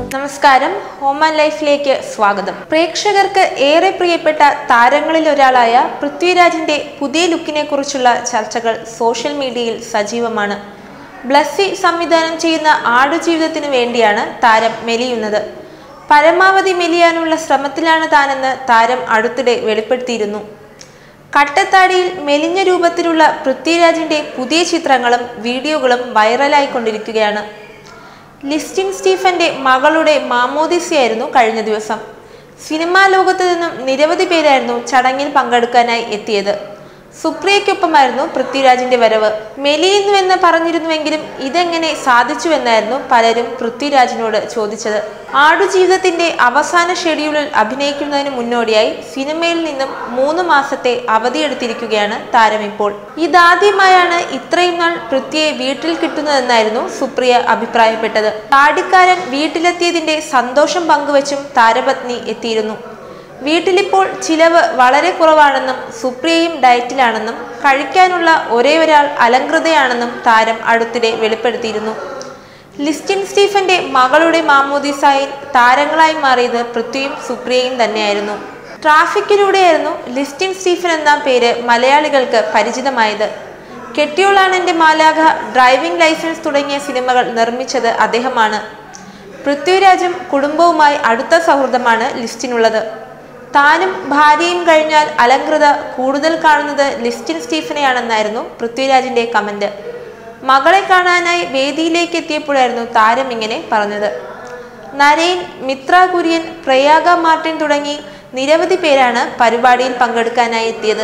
നമസ്കാരം home and ലൈഫിലേക്ക് സ്വാഗതം പ്രേക്ഷകർക്ക് ഏറെ പ്രിയപ്പെട്ട താരങ്ങളിൽ ഒരാളായ പൃഥ്വിരാജിന്റെ പുതിയ ലുക്കിനെ കുറിച്ചുള്ള ചർച്ചകൾ സോഷ്യൽ മീഡിയയിൽ സജീവമാണ് ബ്ലസ്സി സംവിധാനം ചെയ്യുന്ന ആടുജീവിതത്തിനു വേണ്ടിയാണ് താരം മെലിയുന്നത് പരമാവധി മെലിയാനുള്ള ശ്രമത്തിലാണ് താനെന്ന് താരം അടുത്തിടെ വെളിപ്പെടുത്തിയിരുന്നു കട്ടത്താടിയിൽ മെലിഞ്ഞ രൂപത്തിലുള്ള പൃഥ്വിരാജിന്റെ പുതിയ ചിത്രങ്ങളും വീഡിയോകളും വൈറലായിക്കൊണ്ടിരിക്കുകയാണ് ലിസ്റ്റിൻ സ്റ്റീഫന്റെ മകളുടെ മാമോദിസയായിരുന്നു കഴിഞ്ഞ ദിവസം സിനിമാ ലോകത്ത് നിന്നും നിരവധി പേരായിരുന്നു ചടങ്ങിൽ പങ്കെടുക്കാനായി എത്തിയത് സുപ്രിയയ്ക്കൊപ്പമായിരുന്നു പൃഥ്വിരാജിന്റെ വരവ് മെലിയുന്നുവെന്ന് പറഞ്ഞിരുന്നുവെങ്കിലും ഇതെങ്ങനെ സാധിച്ചുവെന്നായിരുന്നു പലരും പൃഥ്വിരാജിനോട് ചോദിച്ചത് ആടുജീവിതത്തിന്റെ അവസാന ഷെഡ്യൂളിൽ അഭിനയിക്കുന്നതിന് മുന്നോടിയായി സിനിമയിൽ നിന്നും മൂന്ന് മാസത്തെ അവധിയെടുത്തിരിക്കുകയാണ് താരം ഇപ്പോൾ ഇതാദ്യമായാണ് ഇത്രയും നാൾ പൃഥ്വിയെ വീട്ടിൽ കിട്ടുന്നതെന്നായിരുന്നു സുപ്രിയ അഭിപ്രായപ്പെട്ടത് താടിക്കാരൻ വീട്ടിലെത്തിയതിന്റെ സന്തോഷം പങ്കുവച്ചും താരപത്നി എത്തിയിരുന്നു വീട്ടിലിപ്പോൾ ചിലവ് വളരെ കുറവാണെന്നും സുപ്രിയയും ഡയറ്റിലാണെന്നും കഴിക്കാനുള്ള ഒരേ ഒരാൾ അലങ്കൃതയാണെന്നും താരം അടുത്തിടെ വെളിപ്പെടുത്തിയിരുന്നു ലിസ്റ്റിൻ സ്റ്റീഫന്റെ മകളുടെ മാമോദിസായിൽ താരങ്ങളായി മാറിയത് പൃഥ്വിയും സുപ്രിയയും തന്നെയായിരുന്നു ട്രാഫിക്കിലൂടെയായിരുന്നു ലിസ്റ്റിൻ സ്റ്റീഫൻ എന്ന പേര് മലയാളികൾക്ക് പരിചിതമായത് കെട്ടിയോളാണ് എൻ്റെ മാലാഖ ഡ്രൈവിംഗ് ലൈസൻസ് തുടങ്ങിയ സിനിമകൾ നിർമ്മിച്ചത് അദ്ദേഹമാണ് പൃഥ്വിരാജും കുടുംബവുമായി അടുത്ത സൗഹൃദമാണ് ലിസ്റ്റിനുള്ളത് താനും ഭാര്യയും കഴിഞ്ഞാൽ അലങ്കൃത കൂടുതൽ കാണുന്നത് ലിസ്റ്റിൻ സ്റ്റീഫനെയാണെന്നായിരുന്നു പൃഥ്വിരാജിന്റെ കമന്റ് മകളെ കാണാനായി വേദിയിലേക്ക് എത്തിയപ്പോഴായിരുന്നു താരം ഇങ്ങനെ പറഞ്ഞത് നരേൻ മിത്ര കുര്യൻ പ്രയാഗ മാർട്ടിൻ തുടങ്ങി നിരവധി പേരാണ് പരിപാടിയിൽ പങ്കെടുക്കാനായി എത്തിയത്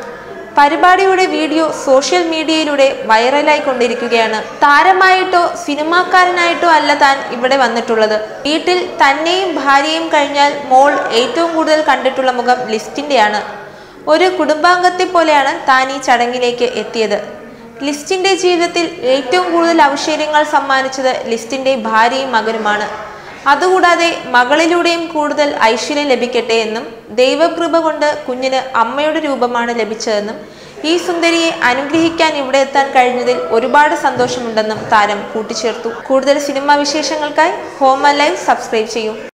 പരിപാടിയുടെ വീഡിയോ സോഷ്യൽ മീഡിയയിലൂടെ വൈറലായി കൊണ്ടിരിക്കുകയാണ് താരമായിട്ടോ സിനിമാക്കാരനായിട്ടോ അല്ല താൻ ഇവിടെ വന്നിട്ടുള്ളത് വീട്ടിൽ തന്നെയും ഭാര്യയും കഴിഞ്ഞാൽ മോൾ ഏറ്റവും കൂടുതൽ കണ്ടിട്ടുള്ള മുഖം ലിസ്റ്റിന്റെയാണ് ഒരു കുടുംബാംഗത്തെ പോലെയാണ് താൻ ഈ ചടങ്ങിലേക്ക് എത്തിയത് ലിസ്റ്റിന്റെ ജീവിതത്തിൽ ഏറ്റവും കൂടുതൽ ഔഷര്യങ്ങൾ സമ്മാനിച്ചത് ലിസ്റ്റിന്റെ ഭാര്യയും മകനുമാണ് അതുകൂടാതെ മകളിലൂടെയും കൂടുതൽ ഐശ്വര്യം ലഭിക്കട്ടെ എന്നും ദൈവകൃപ കൊണ്ട് കുഞ്ഞിന് അമ്മയുടെ രൂപമാണ് ലഭിച്ചതെന്നും ഈ സുന്ദരിയെ അനുഗ്രഹിക്കാൻ ഇവിടെ എത്താൻ കഴിഞ്ഞതിൽ ഒരുപാട് സന്തോഷമുണ്ടെന്നും താരം കൂട്ടിച്ചേർത്തു കൂടുതൽ സിനിമാ വിശേഷങ്ങൾക്കായി ഹോം ലൈവ് സബ്സ്ക്രൈബ് ചെയ്യൂ